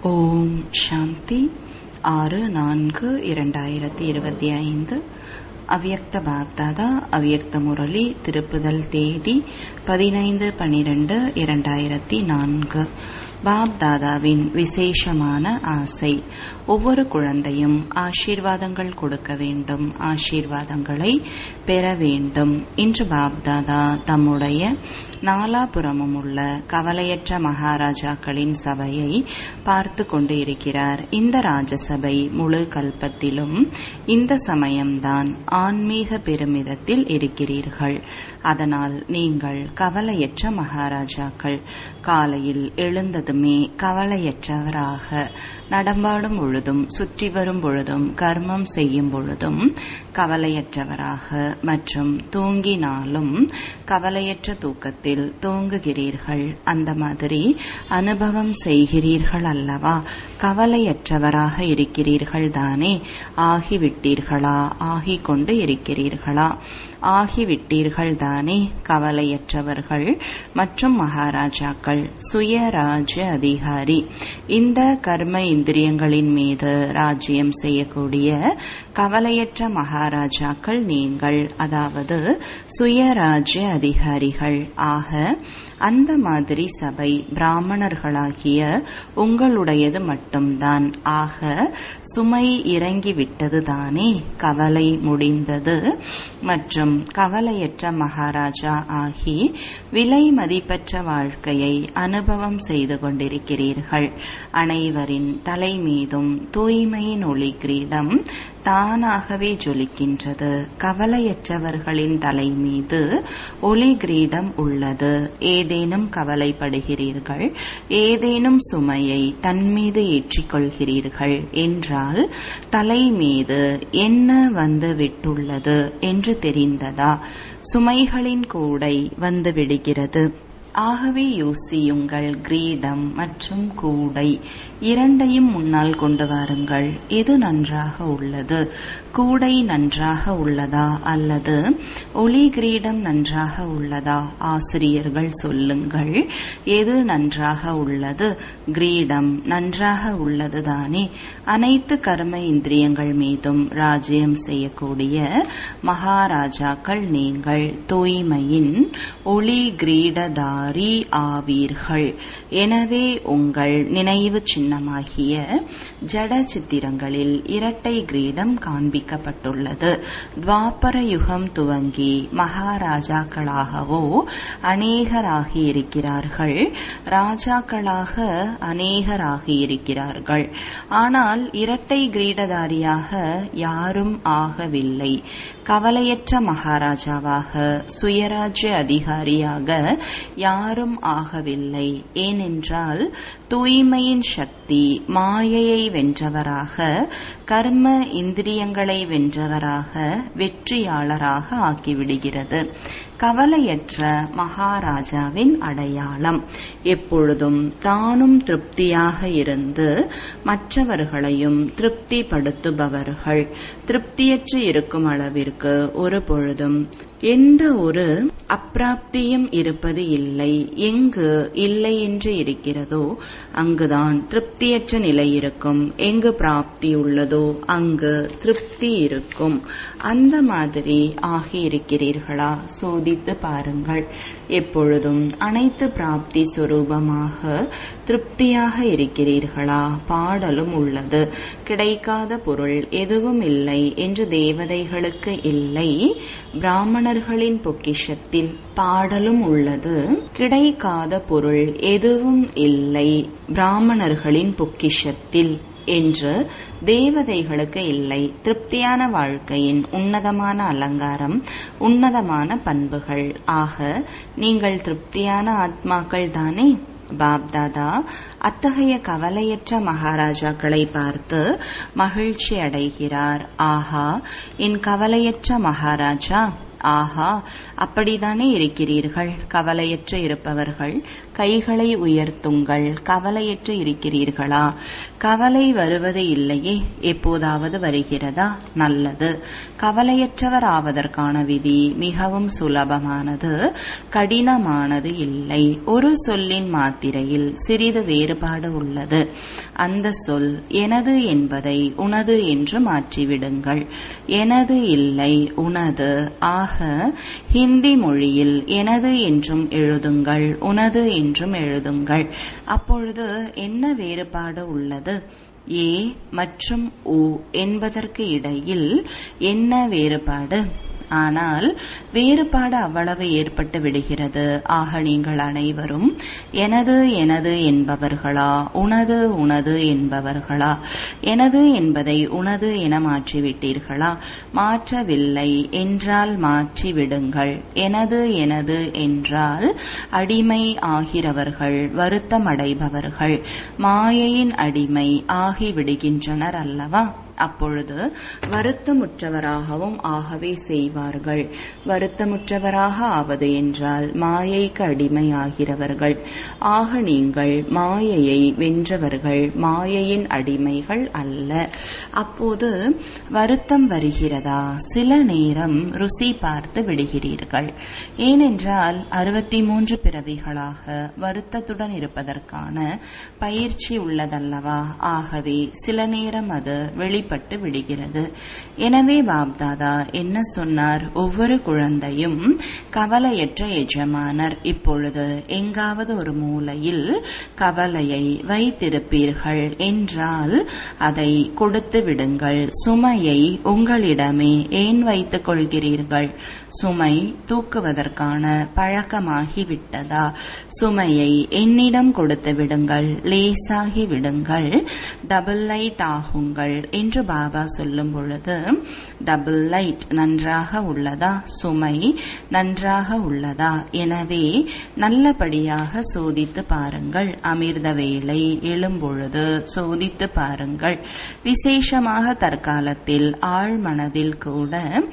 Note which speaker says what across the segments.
Speaker 1: ஓம் சாந்தி ஆறு நான்கு இரண்டாயிரத்தி இருபத்தி ஐந்து அவ்யக்த பாப்தாதா அவ்யக்த முரளி திருப்புதல் தேதி பதினைந்து பனிரெண்டு இரண்டாயிரத்தி நான்கு பாப்தாதாவின் விசேஷமான ஆசை ஒவ்வொரு குழந்தையும் ஆசீர்வாதங்கள் கொடுக்க வேண்டும் ஆசீர்வாதங்களை பெற வேண்டும் இன்று பாப்தாதா தம்முடைய நாலாபுறமும் உள்ள கவலையற்ற மகாராஜாக்களின் சபையை பார்த்து கொண்டு இருக்கிறார் இந்த ராஜசபை முழு கல்பத்திலும் இந்த சமயம்தான் ஆன்மீக பெருமிதத்தில் இருக்கிறீர்கள் அதனால் நீங்கள் கவலையற்ற மகாராஜாக்கள் காலையில் எழுந்ததுமே கவலையற்றவராக நடமாடும் பொழுதும் சுற்றி வரும் பொழுதும் கர்மம் செய்யும் பொழுதும் கவலையற்றவராக மற்றும் தூங்கினாலும் கவலையற்ற தூக்கத்தில் தூங்குகிறீர்கள் அந்த மாதிரி அனுபவம் செய்கிறீர்கள் அல்லவா கவலையற்றவராக இருக்கிறீர்கள் தானே ஆகிவிட்டீர்களா ஆகிக் கொண்டு இருக்கிறீர்களா ஆகிவிட்டீர்கள் தானே கவலையற்றவர்கள் மற்றும் மகாராஜாக்கள் சுயராஜ்ய அதிகாரி இந்த கர்ம இந்திரியங்களின் மீது ராஜ்யம் செய்யக்கூடிய கவலையற்ற மகாராஜாக்கள் நீங்கள் அதாவது சுயராஜ்ய அதிகாரிகள் ஆக அந்த மாதிரி சபை பிராமணர்களாகிய உங்களுடையது மட்டும்தான் ஆக சுமை இறங்கிவிட்டது தானே கவலை முடிந்தது மற்றும் கவலையற்ற மகாராஜா ஆகி விலை மதிப்பற்ற வாழ்க்கையை அனுபவம் செய்து கொண்டிருக்கிறீர்கள் அனைவரின் தலை மீதும் தூய்மையின் ஒளி கிரீடம் தானாகவே ஜொலிக்கின்றது கவலையற்றவர்களின் தலை மீது ஒளி கிரீடம் உள்ளது ஏதேனும் கவலைப்படுகிறீர்கள் ஏதேனும் சுமையை தன் மீது ஏற்றிக்கொள்கிறீர்கள் என்றால் தலை மீது என்ன வந்து விட்டுள்ளது என்று தெரிந்ததா சுமைகளின் கூடை வந்து விடுகிறது ஆகவே யோசியுங்கள் கிரீடம் மற்றும் கூடை இரண்டையும் முன்னால் கொண்டு வாருங்கள் எது நன்றாக உள்ளது கூடை நன்றாக உள்ளதா அல்லது ஒளி கிரீடம் நன்றாக உள்ளதா ஆசிரியர்கள் சொல்லுங்கள் எது நன்றாக உள்ளது கிரீடம் நன்றாக உள்ளது தானே அனைத்து கர்ம இந்திரியங்கள் மீதும் ராஜ்யம் செய்யக்கூடிய மகாராஜாக்கள் நீங்கள் தூய்மையின் ஒளி கிரீடதார் மாறி ஆவீர்கள் எனவே உங்கள் நினைவு சின்னமாகிய ஜட சித்திரங்களில் இரட்டை கிரீடம் காண்பிக்கப்பட்டுள்ளது துவாபர யுகம் துவங்கி மகாராஜாக்களாகவோ அநேகராகி இருக்கிறார்கள் ராஜாக்களாக அநேகராகி இருக்கிறார்கள் ஆனால் இரட்டை கிரீடதாரியாக யாரும் ஆகவில்லை கவலையற்ற மகாராஜாவாக சுயராஜ்ய அதிகாரியாக யாரும் ஆகவில்லை ஏனென்றால் தூய்மையின் சக்தி மாயையை வென்றவராக கர்ம இந்திரியங்களை வென்றவராக வெற்றியாளராக ஆக்கிவிடுகிறது கவலையற்ற மகாராஜாவின் அடையாளம் எப்பொழுதும் தானும் திருப்தியாக இருந்து மற்றவர்களையும் திருப்திப்படுத்துபவர்கள் திருப்தியற்று இருக்கும் அளவிற்கு ஒரு பொழுதும் எந்த ஒரு அப்பிராப்தியும் இருப்பது இல்லை எங்கு இல்லை என்று இருக்கிறதோ அங்குதான் திருப்தியற்ற நிலை இருக்கும் எங்கு பிராப்தி உள்ளதோ அங்கு திருப்தி இருக்கும் அந்த மாதிரி ஆகியிருக்கிறீர்களா சோதித்து பாருங்கள் எப்பொழுதும் அனைத்து பிராப்தி சுரூபமாக திருப்தியாக இருக்கிறீர்களா பாடலும் உள்ளது கிடைக்காத பொருள் எதுவும் இல்லை என்று தேவதைகளுக்கு இல்லை பிராமணர்களின் பொக்கிஷத்தில் பாடலும் உள்ளது கிடைக்காத பொருள் எதுவும் இல்லை பிராமணர்களின் பொக்கிஷத்தில் என்று தேவதைகளுக்கு இல்லை திருப்தியான வாழ்க்கையின் உன்னதமான அலங்காரம் உன்னதமான பண்புகள் ஆக நீங்கள் திருப்தியான ஆத்மாக்கள் தானே பாப்தாதா அத்தகைய கவலையற்ற மகாராஜாக்களை பார்த்து மகிழ்ச்சி அடைகிறார் ஆஹா என் கவலையற்ற மகாராஜா ஆஹா அப்படித்தானே இருக்கிறீர்கள் கவலையற்று இருப்பவர்கள் கைகளை உயர்த்துங்கள் கவலையற்று இருக்கிறீர்களா கவலை வருவது இல்லையே எப்போதாவது வருகிறதா நல்லது கவலையற்றவர் ஆவதற்கான விதி மிகவும் சுலபமானது கடினமானது இல்லை ஒரு சொல்லின் மாத்திரையில் சிறிது வேறுபாடு உள்ளது அந்த சொல் எனது என்பதை உனது என்று மாற்றிவிடுங்கள் எனது இல்லை உனது ஆக ஹிந்தி மொழியில் எனது என்றும் எழுதுங்கள் உனது என்றும் எழுதுங்கள் அப்பொழுது என்ன வேறுபாடு உள்ளது ஏ மற்றும் ஓ என்பதற்கு இடையில் என்ன வேறுபாடு ஆனால் வேறுபாடு அவ்வளவு ஏற்பட்டு விடுகிறது ஆக நீங்கள் அனைவரும் எனது எனது என்பவர்களா உனது உனது என்பவர்களா எனது என்பதை உனது என மாற்றிவிட்டீர்களா மாற்றவில்லை என்றால் மாற்றி விடுங்கள் எனது எனது என்றால் அடிமை ஆகிறவர்கள் வருத்தம் அடைபவர்கள் மாயையின் அடிமை ஆகிவிடுகின்றனர் அல்லவா அப்பொழுது வருத்தமுற்றவராகவும் ஆகவே செய்வார்கள் வருத்தமுற்றவராக ஆவது என்றால் மாயைக்கு அடிமையாகிறவர்கள் ஆக நீங்கள் மாயையை வென்றவர்கள் மாயையின் அடிமைகள் அல்ல அப்போது வருத்தம் வருகிறதா சில நேரம் ருசி பார்த்து விடுகிறீர்கள் ஏனென்றால் அறுபத்தி மூன்று பிறவிகளாக வருத்தத்துடன் இருப்பதற்கான பயிற்சி உள்ளதல்லவா ஆகவே சில நேரம் அது வெளிப்பட்டு விடுகிறது எனவே பாப்தாதா என்ன சொன்னார் ஒவ்வொரு குழந்தையும் கவலையற்ற எஜமானர் இப்பொழுது எங்காவது ஒரு மூலையில் கவலையை வைத்திருப்பீர்கள் என்றால் அதை கொடுத்து விடுங்கள் சுமையை உங்களிடமே ஏன் வைத்துக் கொள்கிறீர்கள் சுமை தூக்குவதற்கான பழக்கமாகி விட்டதா சுமையை என்னிடம் கொடுத்து விடுங்கள் லேசாகி விடுங்கள் டபுள் லைட் ஆகுங்கள் என்று பாபா சொல்லும் பொழுது டபுள் லைட் நன்றாக உள்ளதா சுமை நன்றாக உள்ளதா எனவே நல்லபடியாக சோதித்து பாருங்கள் அமிர்த வேளை எழும்பொழுது சோதித்து பாருங்கள் விசேஷமாக தற்காலத்தில் ஆழ் மனதில் கூட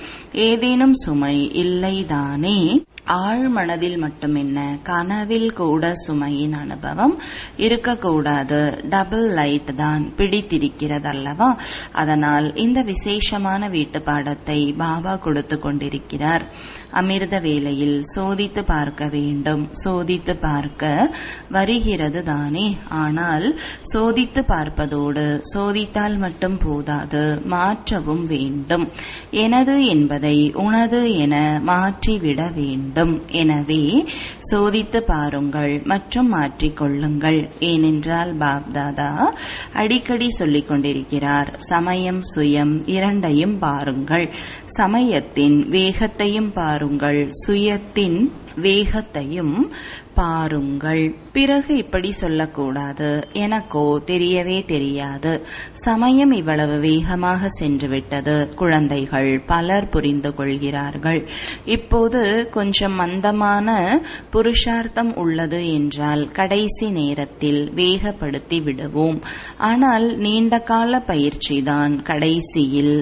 Speaker 1: ஏதேனும் சுமை இல்லைதானே ஆழ் மனதில் மட்டும் என்ன கனவில் கூட சுமையின் அனுபவம் இருக்கக்கூடாது டபுள் லைட் தான் பிடித்திருக்கிறதல்லவா அதனால் இந்த விசேஷமான வீட்டு பாடத்தை பாபா கொடுத்து கொண்டிருக்கிறார் அமிர்த வேளையில் சோதித்து பார்க்க வேண்டும் சோதித்து பார்க்க வருகிறது தானே ஆனால் சோதித்து பார்ப்பதோடு சோதித்தால் மட்டும் போதாது மாற்றவும் வேண்டும் எனது என்பதை உனது என மாற்றிவிட வேண்டும் எனவே சோதித்து பாருங்கள் மற்றும் மாற்றிக்கொள்ளுங்கள் ஏனென்றால் பாப்தாதா அடிக்கடி சொல்லிக் கொண்டிருக்கிறார் சமயம் சுயம் இரண்டையும் பாருங்கள் சமயத்தின் வேகத்தையும் பாருங்கள் சுயத்தின் வேகத்தையும் பாருங்கள் பிறகு இப்படி சொல்லக்கூடாது எனக்கோ தெரியவே தெரியாது சமயம் இவ்வளவு வேகமாக சென்றுவிட்டது குழந்தைகள் பலர் புரிந்து கொள்கிறார்கள் இப்போது கொஞ்சம் மந்தமான புருஷார்த்தம் உள்ளது என்றால் கடைசி நேரத்தில் வேகப்படுத்தி விடுவோம் ஆனால் நீண்ட கால பயிற்சிதான் கடைசியில்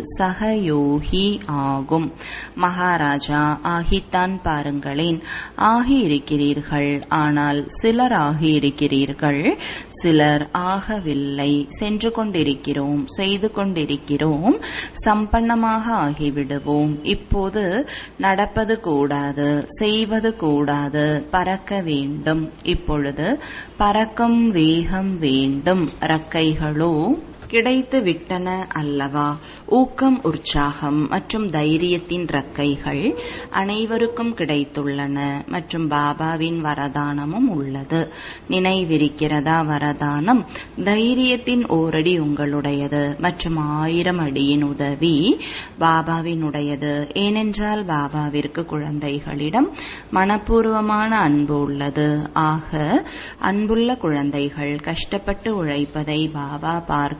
Speaker 1: சகயோகி ஆகும் மகாராஜா ஆகித்தான் பாருங்களேன் ஆகியிருக்கிறீர்கள் ஆனால் சிலர் ஆகியிருக்கிறீர்கள் சிலர் ஆகவில்லை சென்று கொண்டிருக்கிறோம் செய்து கொண்டிருக்கிறோம் சம்பன்னமாக ஆகிவிடுவோம் இப்போது நடப்பது கூடாது செய்வது கூடாது பறக்க வேண்டும் இப்பொழுது பறக்கும் வேகம் வேண்டும் ரக்கைகளோ கிடைத்து விட்டன அல்லவா ஊக்கம் உற்சாகம் மற்றும் தைரியத்தின் ரக்கைகள் அனைவருக்கும் கிடைத்துள்ளன மற்றும் பாபாவின் வரதானமும் உள்ளது நினைவிருக்கிறதா வரதானம் தைரியத்தின் ஓரடி உங்களுடையது மற்றும் ஆயிரம் அடியின் உதவி பாபாவினுடையது ஏனென்றால் பாபாவிற்கு குழந்தைகளிடம் மனப்பூர்வமான அன்பு உள்ளது ஆக அன்புள்ள குழந்தைகள் கஷ்டப்பட்டு உழைப்பதை பாபா பார்க்க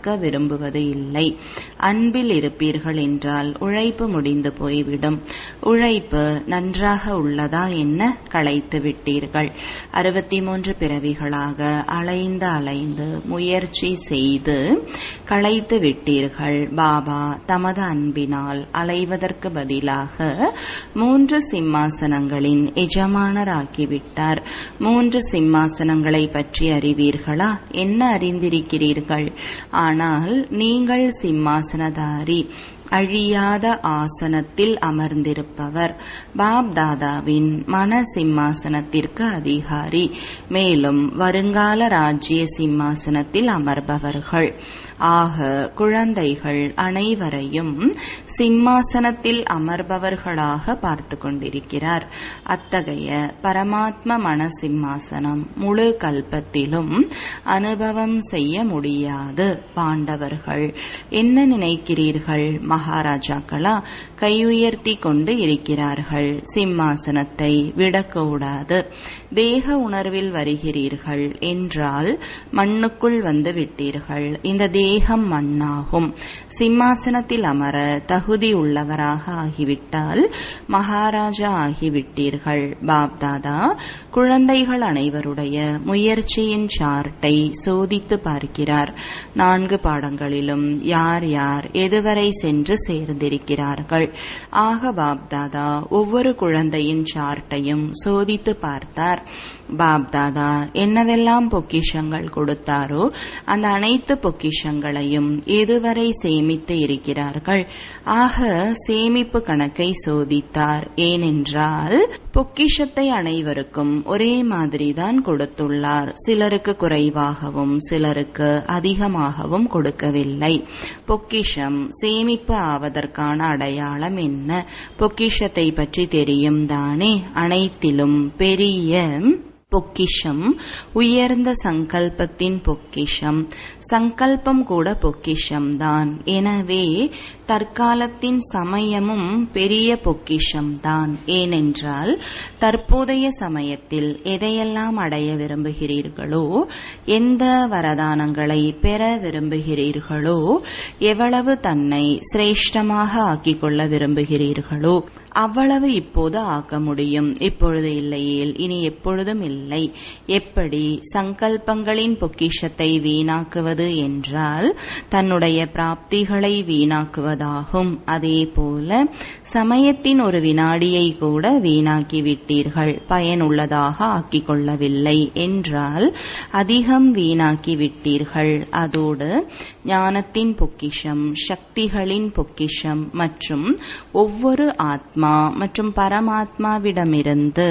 Speaker 1: விரும்புவது இல்லை அன்பில் இருப்பீர்கள் என்றால் உழைப்பு முடிந்து போய்விடும் உழைப்பு நன்றாக உள்ளதா என்ன களைத்து விட்டீர்கள் அறுபத்தி மூன்று பிறவிகளாக அலைந்து அலைந்து முயற்சி செய்து களைத்து விட்டீர்கள் பாபா தமது அன்பினால் அலைவதற்கு பதிலாக மூன்று சிம்மாசனங்களின் எஜமானராக்கிவிட்டார் மூன்று சிம்மாசனங்களை பற்றி அறிவீர்களா என்ன அறிந்திருக்கிறீர்கள் ஆனால் நீங்கள் சிம்மாசனதாரி அழியாத ஆசனத்தில் அமர்ந்திருப்பவர் பாப் தாதாவின் மன சிம்மாசனத்திற்கு அதிகாரி மேலும் வருங்கால ராஜ்ய சிம்மாசனத்தில் அமர்பவர்கள் ஆக குழந்தைகள் அனைவரையும் சிம்மாசனத்தில் அமர்பவர்களாக பார்த்து கொண்டிருக்கிறார் அத்தகைய பரமாத்ம மன சிம்மாசனம் முழு கல்பத்திலும் அனுபவம் செய்ய முடியாது பாண்டவர்கள் என்ன நினைக்கிறீர்கள் மகாராஜாக்களா கையுயர்த்தி கொண்டு இருக்கிறார்கள் சிம்மாசனத்தை விடக்கூடாது தேக உணர்வில் வருகிறீர்கள் என்றால் மண்ணுக்குள் வந்து விட்டீர்கள் இந்த தேகம் மண்ணாகும் சிம்மாசனத்தில் அமர தகுதி உள்ளவராக ஆகிவிட்டால் மகாராஜா ஆகிவிட்டீர்கள் பாப்தாதா குழந்தைகள் அனைவருடைய முயற்சியின் சார்ட்டை சோதித்து பார்க்கிறார் நான்கு பாடங்களிலும் யார் யார் எதுவரை சென்று சேர்ந்திருக்கிறார்கள் ஆக பாப்தாதா ஒவ்வொரு குழந்தையின் சார்ட்டையும் சோதித்து பார்த்தார் பாப்தாதா என்னவெல்லாம் பொக்கிஷங்கள் கொடுத்தாரோ அந்த அனைத்து பொக்கிஷங்களையும் எதுவரை சேமித்து இருக்கிறார்கள் ஆக சேமிப்பு கணக்கை சோதித்தார் ஏனென்றால் பொக்கிஷத்தை அனைவருக்கும் ஒரே மாதிரிதான் கொடுத்துள்ளார் சிலருக்கு குறைவாகவும் சிலருக்கு அதிகமாகவும் கொடுக்கவில்லை பொக்கிஷம் சேமிப்பு ஆவதற்கான அடையாளம் என்ன பொக்கிஷத்தை பற்றி தெரியும் தானே அனைத்திலும் பெரிய பொக்கிஷம் உயர்ந்த சங்கல்பத்தின் பொக்கிஷம் சங்கல்பம் கூட பொக்கிஷம்தான் எனவே தற்காலத்தின் சமயமும் பெரிய பொக்கிஷம்தான் ஏனென்றால் தற்போதைய சமயத்தில் எதையெல்லாம் அடைய விரும்புகிறீர்களோ எந்த வரதானங்களை பெற விரும்புகிறீர்களோ எவ்வளவு தன்னை சிரேஷ்டமாக ஆக்கிக் கொள்ள விரும்புகிறீர்களோ அவ்வளவு இப்போது ஆக்க முடியும் இப்பொழுது இல்லையேல் இனி எப்பொழுதும் இல்லை எப்படி சங்கல்பங்களின் பொக்கிஷத்தை வீணாக்குவது என்றால் தன்னுடைய பிராப்திகளை வீணாக்குவதாகும் அதே போல சமயத்தின் ஒரு வினாடியை கூட வீணாக்கி விட்டீர்கள் பயனுள்ளதாக ஆக்கிக் கொள்ளவில்லை என்றால் அதிகம் வீணாக்கி விட்டீர்கள் அதோடு ஞானத்தின் பொக்கிஷம் சக்திகளின் பொக்கிஷம் மற்றும் ஒவ்வொரு ஆத்மா மற்றும் பரமாத்மாவிடமிருந்து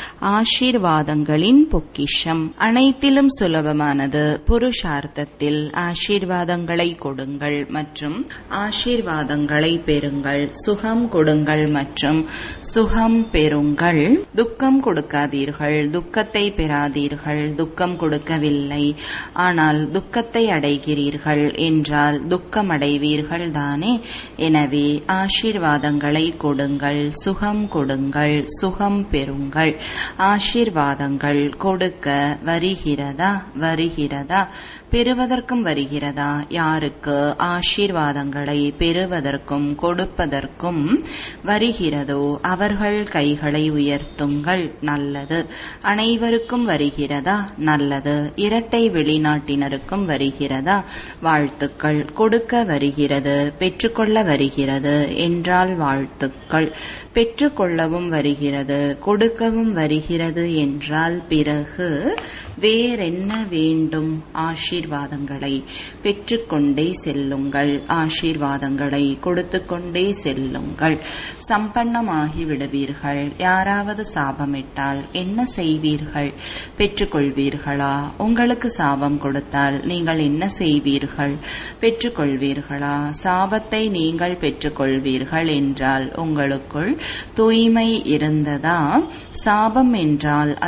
Speaker 1: ஆசீர்வாதங்களின் பொக்கிஷம் அனைத்திலும் சுலபமானது புருஷார்த்தத்தில் ஆசீர்வாதங்களை கொடுங்கள் மற்றும் ஆசீர்வாதங்களை பெறுங்கள் சுகம் கொடுங்கள் மற்றும் சுகம் பெறுங்கள் துக்கம் கொடுக்காதீர்கள் துக்கத்தை பெறாதீர்கள் துக்கம் கொடுக்கவில்லை ஆனால் துக்கத்தை அடைகிறீர்கள் என்றால் துக்கம் அடைவீர்கள் தானே எனவே ஆசீர்வாதங்களை கொடுங்கள் சுகம் கொடுங்கள் சுகம் பெறுங்கள் ஆசீர்வாதங்கள் கொடுக்க வருகிறதா வருகிறதா பெறுவதற்கும் வருகிறதா யாருக்கு ஆசீர்வாதங்களை பெறுவதற்கும் கொடுப்பதற்கும் வருகிறதோ அவர்கள் கைகளை உயர்த்துங்கள் நல்லது அனைவருக்கும் வருகிறதா நல்லது இரட்டை வெளிநாட்டினருக்கும் வருகிறதா வாழ்த்துக்கள் கொடுக்க வருகிறது பெற்றுக்கொள்ள வருகிறது என்றால் வாழ்த்துக்கள் பெற்றுக்கொள்ளவும் வருகிறது கொடுக்கவும் வருகிறது என்றால் பிறகு வேறென்ன வேண்டும் ஆசீர்வாதங்களை பெற்றுக்கொண்டே செல்லுங்கள் ஆசீர்வாதங்களை கொடுத்து கொண்டே செல்லுங்கள் சம்பன்னமாகி விடுவீர்கள் யாராவது சாபமிட்டால் என்ன செய்வீர்கள் பெற்றுக்கொள்வீர்களா உங்களுக்கு சாபம் கொடுத்தால் நீங்கள் என்ன செய்வீர்கள் பெற்றுக்கொள்வீர்களா சாபத்தை நீங்கள் பெற்றுக்கொள்வீர்கள் என்றால் உங்களுக்குள் தூய்மை இருந்ததா சாபம் என்றால் அது கெட்ட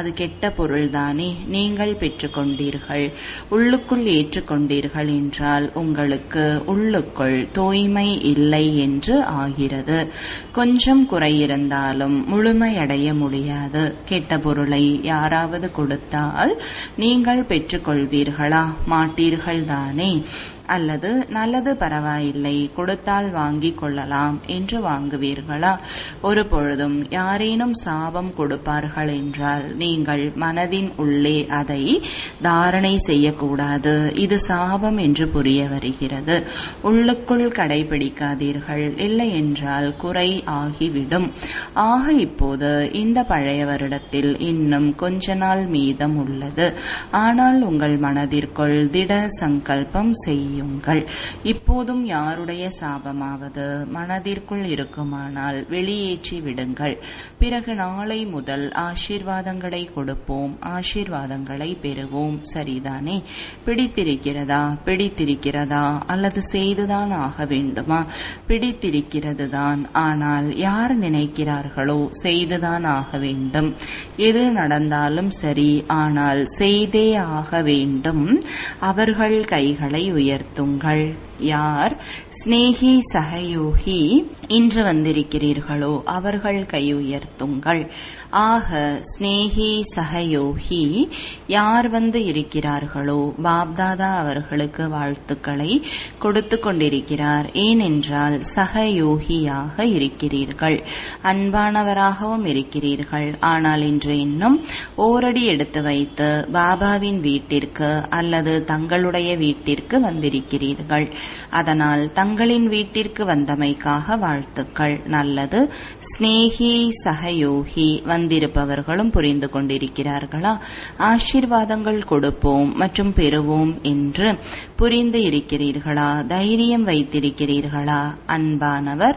Speaker 1: கெட்ட பொருள்தானே நீங்கள் பெற்றுக்கொண்டீர்கள் உள்ளுக்குள் ஏற்றுக்கொண்டீர்கள் என்றால் உங்களுக்கு உள்ளுக்குள் தூய்மை இல்லை என்று ஆகிறது கொஞ்சம் குறை இருந்தாலும் முழுமையடைய முடியாது கெட்ட பொருளை யாராவது கொடுத்தால் நீங்கள் பெற்றுக்கொள்வீர்களா மாட்டீர்கள் தானே அல்லது நல்லது பரவாயில்லை கொடுத்தால் வாங்கிக் கொள்ளலாம் என்று வாங்குவீர்களா ஒரு பொழுதும் யாரேனும் சாபம் கொடுப்பார்கள் என்றால் நீங்கள் மனதின் உள்ளே அதை தாரணை செய்யக்கூடாது இது சாபம் என்று புரிய வருகிறது உள்ளுக்குள் கடைபிடிக்காதீர்கள் இல்லை என்றால் குறை ஆகிவிடும் ஆக இப்போது இந்த பழைய வருடத்தில் இன்னும் கொஞ்ச நாள் மீதம் உள்ளது ஆனால் உங்கள் மனதிற்குள் திட சங்கல்பம் செய்யும் செய்யுங்கள் இப்போதும் யாருடைய சாபமாவது மனதிற்குள் இருக்குமானால் வெளியேற்றி விடுங்கள் பிறகு நாளை முதல் ஆசீர்வாதங்களை கொடுப்போம் ஆசீர்வாதங்களை பெறுவோம் சரிதானே பிடித்திருக்கிறதா பிடித்திருக்கிறதா அல்லது செய்துதான் ஆக வேண்டுமா பிடித்திருக்கிறது தான் ஆனால் யார் நினைக்கிறார்களோ செய்துதான் ஆக வேண்டும் எது நடந்தாலும் சரி ஆனால் செய்தே ஆக வேண்டும் அவர்கள் கைகளை உயர் உயர்த்துங்கள் யார் ஸ்னேகி சகயோகி இன்று வந்திருக்கிறீர்களோ அவர்கள் கை உயர்த்துங்கள் ஆக ஸ்னேகி சகயோகி யார் வந்து இருக்கிறார்களோ பாப்தாதா அவர்களுக்கு வாழ்த்துக்களை கொடுத்து கொண்டிருக்கிறார் ஏனென்றால் சகயோகியாக இருக்கிறீர்கள் அன்பானவராகவும் இருக்கிறீர்கள் ஆனால் இன்று இன்னும் ஓரடி எடுத்து வைத்து பாபாவின் வீட்டிற்கு அல்லது தங்களுடைய வீட்டிற்கு வந்திருக்கிறீர்கள் அதனால் தங்களின் வீட்டிற்கு வந்தமைக்காக வாழ்த்துக்கள் நல்லது ஸ்னேகி சகயோகி வந்திருப்பவர்களும் புரிந்து கொண்டிருக்கிறார்களா ஆசீர்வாதங்கள் கொடுப்போம் மற்றும் பெறுவோம் என்று புரிந்து இருக்கிறீர்களா தைரியம் வைத்திருக்கிறீர்களா அன்பானவர்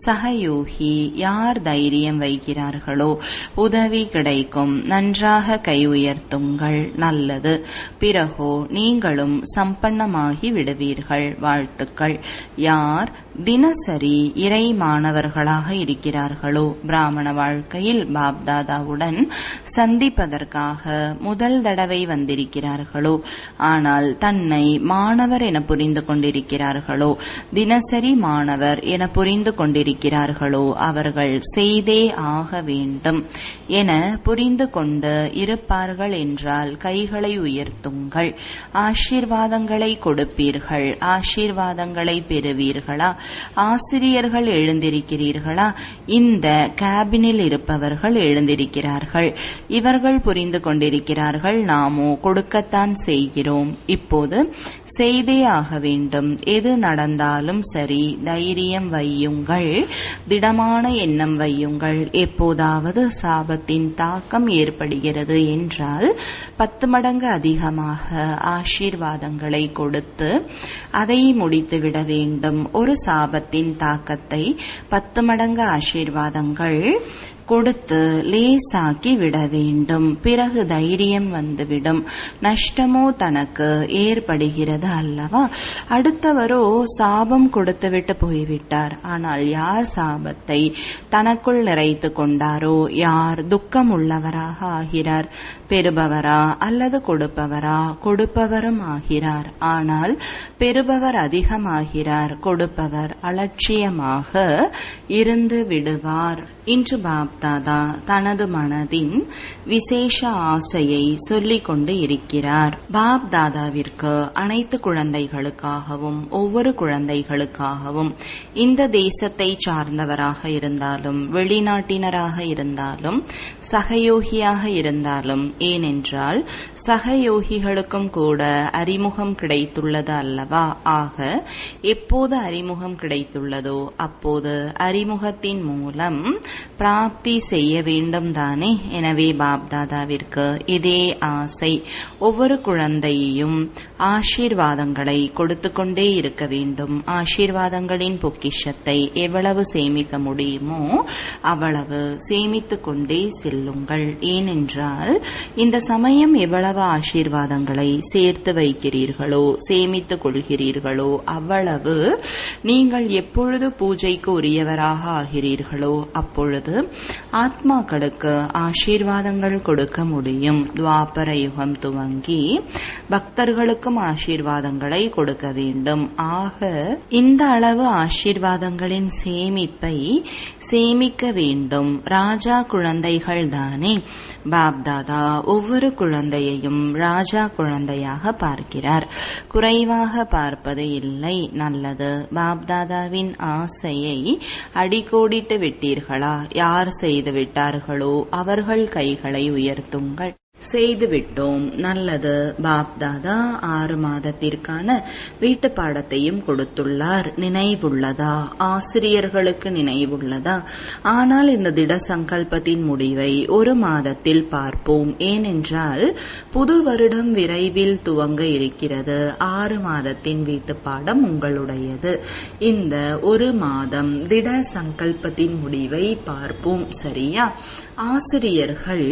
Speaker 1: சகயோகி யார் தைரியம் வைக்கிறார்களோ உதவி கிடைக்கும் நன்றாக கை உயர்த்துங்கள் நல்லது பிறகோ நீங்களும் சம்பன்னமாகி விடுவீர்கள் வாழ்த்துக்கள் யார் தினசரி இறை மாணவர்களாக இருக்கிறார்களோ பிராமண வாழ்க்கையில் பாப்தாதாவுடன் சந்திப்பதற்காக முதல் தடவை வந்திருக்கிறார்களோ ஆனால் தன்னை மாணவர் என புரிந்து கொண்டிருக்கிறார்களோ தினசரி மாணவர் என புரிந்து கொண்டிருக்கிறார்களோ அவர்கள் செய்தே ஆக வேண்டும் என புரிந்து கொண்டு இருப்பார்கள் என்றால் கைகளை உயர்த்துங்கள் ஆசீர்வாதங்களை கொடுப்பீர்கள் ஆசீர்வாதங்களை பெறுவீர்களா ஆசிரியர்கள் எழுந்திருக்கிறீர்களா இந்த கேபினில் இருப்பவர்கள் எழுந்திருக்கிறார்கள் இவர்கள் புரிந்து கொண்டிருக்கிறார்கள் நாமோ கொடுக்கத்தான் செய்கிறோம் இப்போது செய்தே ஆக வேண்டும் எது நடந்தாலும் சரி தைரியம் வையுங்கள் திடமான எண்ணம் வையுங்கள் எப்போதாவது சாபத்தின் தாக்கம் ஏற்படுகிறது என்றால் பத்து மடங்கு அதிகமாக ஆசீர்வாதங்களை கொடுத்து அதை முடித்துவிட வேண்டும் ஒரு சாபத்தின் தாக்கத்தை பத்து மடங்கு ஆசீர்வாதங்கள் கொடுத்து லேசாக்கி விட வேண்டும் பிறகு தைரியம் வந்துவிடும் நஷ்டமோ தனக்கு ஏற்படுகிறது அல்லவா அடுத்தவரோ சாபம் கொடுத்துவிட்டு போய்விட்டார் ஆனால் யார் சாபத்தை தனக்குள் நிறைத்து கொண்டாரோ யார் துக்கம் உள்ளவராக ஆகிறார் பெறுபவரா அல்லது கொடுப்பவரா கொடுப்பவரும் ஆகிறார் ஆனால் பெறுபவர் அதிகமாகிறார் கொடுப்பவர் அலட்சியமாக இருந்து விடுவார் இன்று பாப்தாதா தனது மனதின் விசேஷ ஆசையை சொல்லிக் கொண்டு இருக்கிறார் பாப்தாதாவிற்கு அனைத்து குழந்தைகளுக்காகவும் ஒவ்வொரு குழந்தைகளுக்காகவும் இந்த தேசத்தை சார்ந்தவராக இருந்தாலும் வெளிநாட்டினராக இருந்தாலும் சகயோகியாக இருந்தாலும் ஏனென்றால் சகயோகிகளுக்கும் கூட அறிமுகம் கிடைத்துள்ளது அல்லவா ஆக எப்போது அறிமுகம் கிடைத்துள்ளதோ அப்போது அறிமுகத்தின் மூலம் பிராப்தி செய்ய வேண்டும் தானே எனவே பாப்தாதாவிற்கு இதே ஆசை ஒவ்வொரு குழந்தையையும் ஆசீர்வாதங்களை கொடுத்து கொண்டே இருக்க வேண்டும் ஆசீர்வாதங்களின் பொக்கிஷத்தை எவ்வளவு சேமிக்க முடியுமோ அவ்வளவு சேமித்துக் கொண்டே செல்லுங்கள் ஏனென்றால் இந்த சமயம் எவ்வளவு ஆசீர்வாதங்களை சேர்த்து வைக்கிறீர்களோ சேமித்துக் கொள்கிறீர்களோ அவ்வளவு நீங்கள் எப்பொழுது பூஜைக்கு உரியவராக ஆகிறீர்களோ அப்பொழுது ஆத்மாக்களுக்கு ஆசீர்வாதங்கள் கொடுக்க முடியும் துவாபர யுகம் துவங்கி பக்தர்களுக்கும் ஆசீர்வாதங்களை கொடுக்க வேண்டும் ஆக இந்த அளவு ஆசீர்வாதங்களின் சேமிப்பை சேமிக்க வேண்டும் ராஜா குழந்தைகள் தானே பாப்தாதா ஒவ்வொரு குழந்தையையும் ராஜா குழந்தையாக பார்க்கிறார் குறைவாக பார்ப்பது இல்லை நல்லது பாப்தாதாவின் ஆசையை அடிக்கோடிட்டு விட்டீர்களா யார் செய்து விட்டார்களோ அவர்கள் கைகளை உயர்த்துங்கள் செய்துவிட்டோம் நல்லது பாப்தாதா ஆறு மாதத்திற்கான வீட்டு பாடத்தையும் கொடுத்துள்ளார் நினைவுள்ளதா ஆசிரியர்களுக்கு நினைவுள்ளதா ஆனால் இந்த திட சங்கல்பத்தின் முடிவை ஒரு மாதத்தில் பார்ப்போம் ஏனென்றால் புது வருடம் விரைவில் துவங்க இருக்கிறது ஆறு மாதத்தின் வீட்டு பாடம் உங்களுடையது இந்த ஒரு மாதம் திட சங்கல்பத்தின் முடிவை பார்ப்போம் சரியா ஆசிரியர்கள்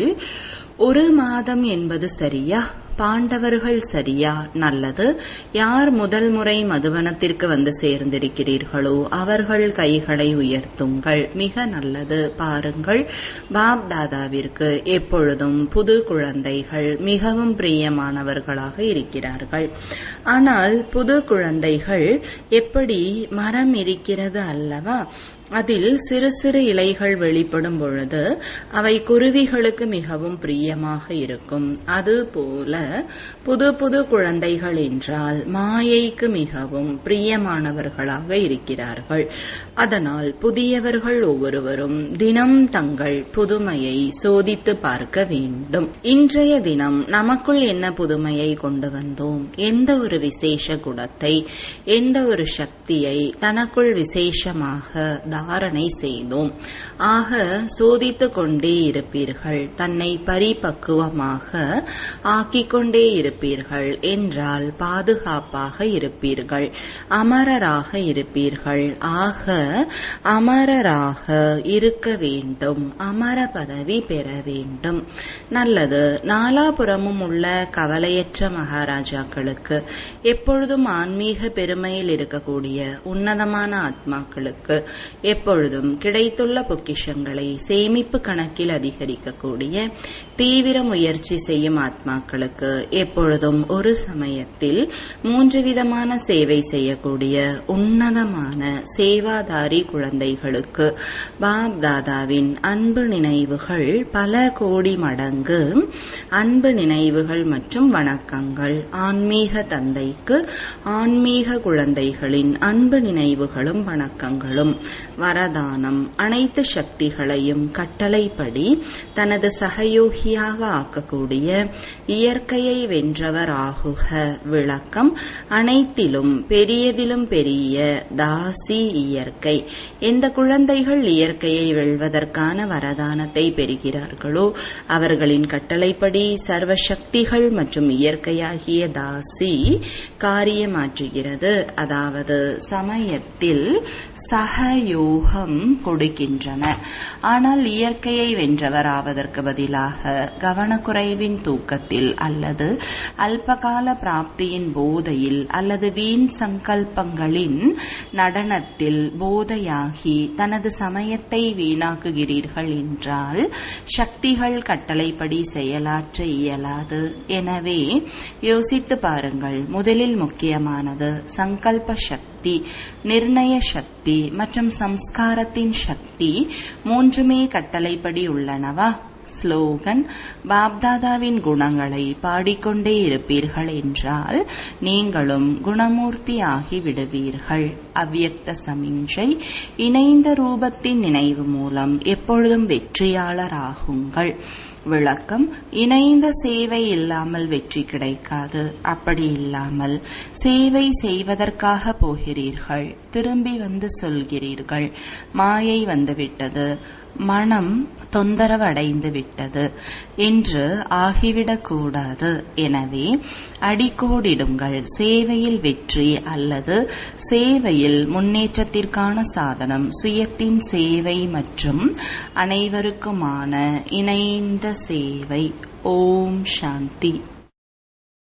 Speaker 1: ஒரு மாதம் என்பது சரியா பாண்டவர்கள் சரியா நல்லது யார் முதல் முறை மதுவனத்திற்கு வந்து சேர்ந்திருக்கிறீர்களோ அவர்கள் கைகளை உயர்த்துங்கள் மிக நல்லது பாருங்கள் பாப் தாதாவிற்கு எப்பொழுதும் புது குழந்தைகள் மிகவும் பிரியமானவர்களாக இருக்கிறார்கள் ஆனால் புது குழந்தைகள் எப்படி மரம் இருக்கிறது அல்லவா அதில் சிறு சிறு இலைகள் வெளிப்படும் பொழுது அவை குருவிகளுக்கு மிகவும் பிரியமாக இருக்கும் அதுபோல புது புது குழந்தைகள் என்றால் மாயைக்கு மிகவும் பிரியமானவர்களாக இருக்கிறார்கள் அதனால் புதியவர்கள் ஒவ்வொருவரும் தினம் தங்கள் புதுமையை சோதித்து பார்க்க வேண்டும் இன்றைய தினம் நமக்குள் என்ன புதுமையை கொண்டு வந்தோம் எந்த ஒரு விசேஷ குணத்தை எந்த ஒரு சக்தியை தனக்குள் விசேஷமாக தாரணை செய்தோம் ஆக சோதித்துக் கொண்டே இருப்பீர்கள் தன்னை பரிபக்குவமாக ஆக்கிக் கொண்டே இருப்பீர்கள் என்றால் பாதுகாப்பாக இருப்பீர்கள் அமரராக இருப்பீர்கள் ஆக அமரராக இருக்க வேண்டும் அமர பதவி பெற வேண்டும் நல்லது நாலாபுறமும் உள்ள கவலையற்ற மகாராஜாக்களுக்கு எப்பொழுதும் ஆன்மீக பெருமையில் இருக்கக்கூடிய உன்னதமான ஆத்மாக்களுக்கு எப்பொழுதும் கிடைத்துள்ள பொக்கிஷங்களை சேமிப்பு கணக்கில் அதிகரிக்கக்கூடிய தீவிர முயற்சி செய்யும் ஆத்மாக்களுக்கு எப்பொழுதும் ஒரு சமயத்தில் மூன்று விதமான சேவை செய்யக்கூடிய உன்னதமான சேவாதாரி குழந்தைகளுக்கு பாப் தாதாவின் அன்பு நினைவுகள் பல கோடி மடங்கு அன்பு நினைவுகள் மற்றும் வணக்கங்கள் ஆன்மீக தந்தைக்கு ஆன்மீக குழந்தைகளின் அன்பு நினைவுகளும் வணக்கங்களும் வரதானம் அனைத்து சக்திகளையும் கட்டளைப்படி தனது சகயோகியாக ஆக்கக்கூடிய இயற்கையை வென்றவர் ஆகுக விளக்கம் அனைத்திலும் பெரியதிலும் பெரிய தாசி இயற்கை எந்த குழந்தைகள் இயற்கையை வெல்வதற்கான வரதானத்தை பெறுகிறார்களோ அவர்களின் கட்டளைப்படி சர்வ சக்திகள் மற்றும் இயற்கையாகிய தாசி காரியமாற்றுகிறது அதாவது சமயத்தில் சகயோகம் கொடுக்கின்றன ஆனால் இயற்கையை வென்றவர் ஆவதற்கு பதிலாக கவனக்குறைவின் தூக்கத்தில் அல்லது அல்பகால பிராப்தியின் போதையில் அல்லது வீண் சங்கல்பங்களின் நடனத்தில் போதையாகி தனது சமயத்தை வீணாக்குகிறீர்கள் என்றால் சக்திகள் கட்டளைப்படி செயலாற்ற இயலாது எனவே யோசித்து பாருங்கள் முதலில் முக்கியமானது சங்கல்ப சக்தி நிர்ணய சக்தி மற்றும் சம்ஸ்காரத்தின் சக்தி மூன்றுமே கட்டளைப்படி உள்ளனவா ஸ்லோகன் பாப்தாதாவின் குணங்களை பாடிக்கொண்டே இருப்பீர்கள் என்றால் நீங்களும் குணமூர்த்தி ஆகி விடுவீர்கள் அவ்யக்த சமிஞ்சை இணைந்த ரூபத்தின் நினைவு மூலம் எப்பொழுதும் வெற்றியாளர் ஆகுங்கள் விளக்கம் இணைந்த சேவை இல்லாமல் வெற்றி கிடைக்காது அப்படி இல்லாமல் சேவை செய்வதற்காக போகிறீர்கள் திரும்பி வந்து சொல்கிறீர்கள் மாயை வந்துவிட்டது மனம் தொந்தரவு அடைந்து விட்டது என்று ஆகிவிடக்கூடாது எனவே அடிக்கோடிடுங்கள் சேவையில் வெற்றி அல்லது சேவையில் முன்னேற்றத்திற்கான சாதனம் சுயத்தின் சேவை மற்றும் அனைவருக்குமான இணைந்த சேவை ஓம் சாந்தி